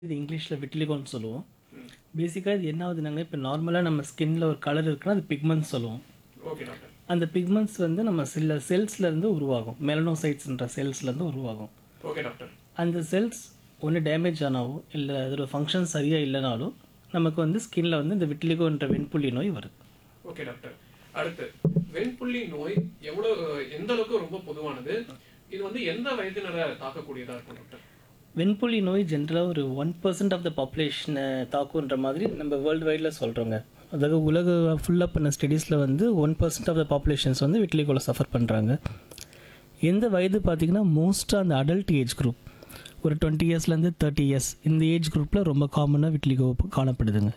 இது இங்கிலீஷில் விட்லிகோன்னு சொல்லுவோம் பேசிக்காக இது என்ன ஆகுதுனாங்க இப்போ நார்மலாக நம்ம ஸ்கின்ல ஒரு கலர் இருக்குன்னா அது பிக்மெண்ட்ஸ் சொல்லுவோம் ஓகே டாக்டர் அந்த பிக்மெண்ட்ஸ் வந்து நம்ம சில செல்ஸ்லேருந்து உருவாகும் மெலனோசைட்ஸ்ன்ற செல்ஸ்லேருந்து உருவாகும் ஓகே டாக்டர் அந்த செல்ஸ் ஒன்று டேமேஜ் ஆனாவோ இல்லை அதோட ஃபங்க்ஷன் சரியாக இல்லைனாலும் நமக்கு வந்து ஸ்கின்ல வந்து இந்த விட்லிகோன்ற வெண்புள்ளி நோய் வருது ஓகே டாக்டர் அடுத்து வெண்புள்ளி நோய் எவ்வளவு எந்த அளவுக்கு ரொம்ப பொதுவானது இது வந்து எந்த வயதினரை தாக்கக்கூடியதா இருக்கும் டாக்டர் வெண்புள்ளி நோய் ஜென்ரலாக ஒரு ஒன் பர்சன்ட் ஆஃப் த பாப்புலேஷனை தாக்குன்ற மாதிரி நம்ம வேர்ல்டு வைடில் சொல்கிறோங்க அதாவது உலக ஃபுல்லாக பண்ண ஸ்டடீஸில் வந்து one percent of the populations வந்து விட்லிகோல சஃபர் பண்ணுறாங்க எந்த வயது பார்த்தீங்கன்னா மோஸ்ட்டாக அந்த அடல்ட் ஏஜ் குரூப் ஒரு டுவெண்ட்டி இயர்ஸ்லேருந்து தேர்ட்டி இயர்ஸ் இந்த ஏஜ் குரூப்பில் ரொம்ப காமனாக விட்லிகோ காணப்படுதுங்க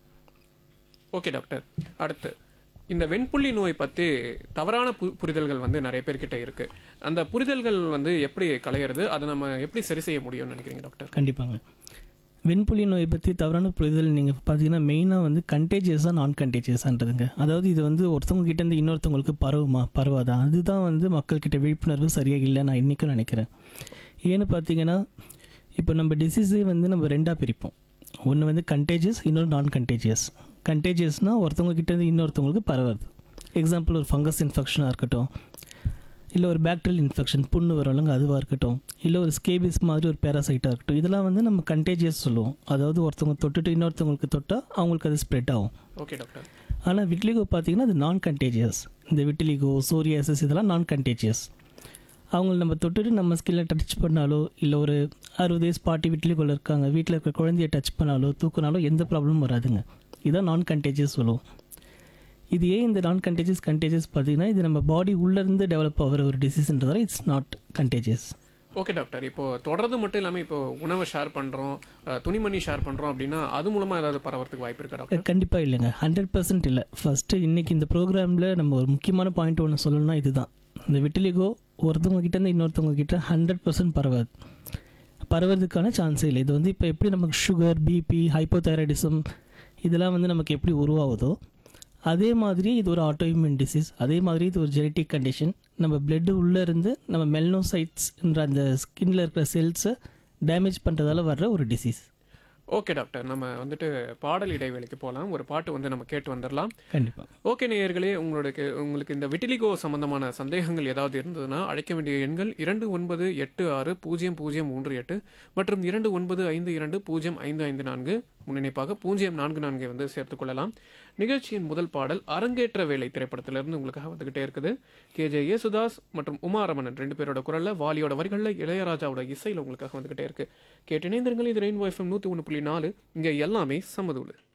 ஓகே டாக்டர் அடுத்து இந்த வெண்புள்ளி நோய் பற்றி தவறான பு புரிதல்கள் வந்து நிறைய பேர்கிட்ட இருக்கு அந்த புரிதல்கள் வந்து எப்படி களையிறது அதை நம்ம எப்படி சரி செய்ய முடியும்னு நினைக்கிறீங்க டாக்டர் கண்டிப்பாங்க வெண்புலி நோயை பற்றி தவறான புரிதல் நீங்கள் பார்த்தீங்கன்னா மெயினாக வந்து கண்டேஜியஸாக நான் கண்டேஜியஸான்றதுங்க அதாவது இது வந்து ஒருத்தவங்க கிட்டேருந்து இன்னொருத்தவங்களுக்கு பரவுமா பரவாதா அதுதான் வந்து மக்கள்கிட்ட விழிப்புணர்வு சரியாக இல்லை நான் இன்றைக்கும் நினைக்கிறேன் ஏன்னு பார்த்தீங்கன்னா இப்போ நம்ம டிசீஸே வந்து நம்ம ரெண்டாக பிரிப்போம் ஒன்று வந்து கண்டேஜியஸ் இன்னொரு நான் கண்டேஜியஸ் கண்டேஜியஸ்னால் ஒருத்தவங்க கிட்டேருந்து இன்னொருத்தவங்களுக்கு பரவாது எக்ஸாம்பிள் ஒரு ஃபங்கஸ் இன்ஃபெக்ஷனாக இருக்கட்டும் இல்லை ஒரு பேக்டீரியல் இன்ஃபெக்ஷன் புண்ணு வரும்லங்க அதுவாக இருக்கட்டும் இல்லை ஒரு ஸ்கேபிஸ் மாதிரி ஒரு பேராசைட்டாக இருக்கட்டும் இதெல்லாம் வந்து நம்ம கண்டேஜியஸ் சொல்லுவோம் அதாவது ஒருத்தவங்க தொட்டுட்டு இன்னொருத்தவங்களுக்கு தொட்டால் அவங்களுக்கு அது ஸ்ப்ரெட் ஆகும் ஓகே டாக்டர் ஆனால் விட்லிகோ பார்த்தீங்கன்னா அது நான் கண்டேஜியஸ் இந்த விட்லிகோ சோரியாசிஸ் இதெல்லாம் நான் கண்டேஜியஸ் அவங்கள நம்ம தொட்டுட்டு நம்ம ஸ்கில்ல டச் பண்ணாலோ இல்லை ஒரு அறுபது வயசு பாட்டி விட்லிகோல இருக்காங்க வீட்டில் இருக்கிற குழந்தைய டச் பண்ணாலோ தூக்குனாலோ எந்த ப்ராப்ளமும் வராதுங்க இதான் நான் கண்டேஜியஸ் சொல்லுவோம் இது ஏன் இந்த நான் கண்டேஜியஸ் கண்டேஜியஸ் பார்த்தீங்கன்னா இது நம்ம பாடி உள்ளேருந்து டெவலப் ஆகிற ஒரு டிசீஸ்ன்றதால it's not contagious okay doctor இப்போ தொடர்றது மட்டும் இல்லாமல் இப்போ உணவை ஷேர் பண்ணுறோம் துணிமணி ஷேர் பண்ணுறோம் அப்படின்னா அது மூலமாக ஏதாவது பரவறதுக்கு வாய்ப்பு இருக்கா டாக்டர் கண்டிப்பாக இல்லைங்க ஹண்ட்ரட் பர்சன்ட் இல்லை ஃபஸ்ட்டு இன்றைக்கி இந்த ப்ரோக்ராமில் நம்ம ஒரு முக்கியமான பாயிண்ட் ஒன்று சொல்லணும்னா இதுதான் இந்த விட்டிலிகோ ஒருத்தவங்க கிட்டேருந்து இன்னொருத்தவங்க கிட்ட ஹண்ட்ரட் பர்சன்ட் பரவாது பரவறதுக்கான சான்ஸே இல்லை இது வந்து இப்போ எப்படி நமக்கு சுகர் பிபி ஹைப்போதைராய்டிசம் இதெல்லாம் வந்து நமக்கு எப்படி உருவாகுதோ அதே மாதிரி இது ஒரு ஆட்டோஇம்யூன் டிசீஸ் அதே மாதிரி இது ஒரு ஜெனட்டிக் கண்டிஷன் நம்ம பிளட்டு உள்ளே இருந்து நம்ம மெல்னோசைட்ஸ்ன்ற அந்த ஸ்கின்ல இருக்கிற செல்ஸை டேமேஜ் பண்ணுறதால வர்ற ஒரு டிசீஸ் ஓகே டாக்டர் நம்ம வந்துட்டு பாடல் இடைவேளைக்கு போகலாம் ஒரு பாட்டு வந்து நம்ம கேட்டு வந்துடலாம் கண்டிப்பாக ஓகே நேயர்களே உங்களுக்கு உங்களுக்கு இந்த விட்டிலிகோ சம்பந்தமான சந்தேகங்கள் ஏதாவது இருந்ததுன்னா அழைக்க வேண்டிய எண்கள் இரண்டு ஒன்பது எட்டு ஆறு பூஜ்ஜியம் பூஜ்ஜியம் மூன்று எட்டு மற்றும் இரண்டு ஒன்பது ஐந்து இரண்டு பூஜ்ஜியம் ஐந்து ஐந்து நான்கு முன்னிணைப்பாக பூஜ்ஜியம் நான்கு நான்கை வந்து சேர்த்துக் கொள்ளலாம் நிகழ்ச்சியின் முதல் பாடல் அரங்கேற்ற வேலை திரைப்படத்திலிருந்து உங்களுக்காக வந்துகிட்டே இருக்குது கே ஜே யேசுதாஸ் மற்றும் உமாரமணன் ரெண்டு பேரோட குரல்ல வாலியோட வரிகளில் இளையராஜாவோட இசையில் உங்களுக்காக வந்துகிட்டே இருக்கு கேட்டு இணைந்திருங்கள் இது ரெயின்போ எஃப்எம் நூற்றி ஒன்று புள்ளி நாலு இங்கே எல்லாமே சமதூளு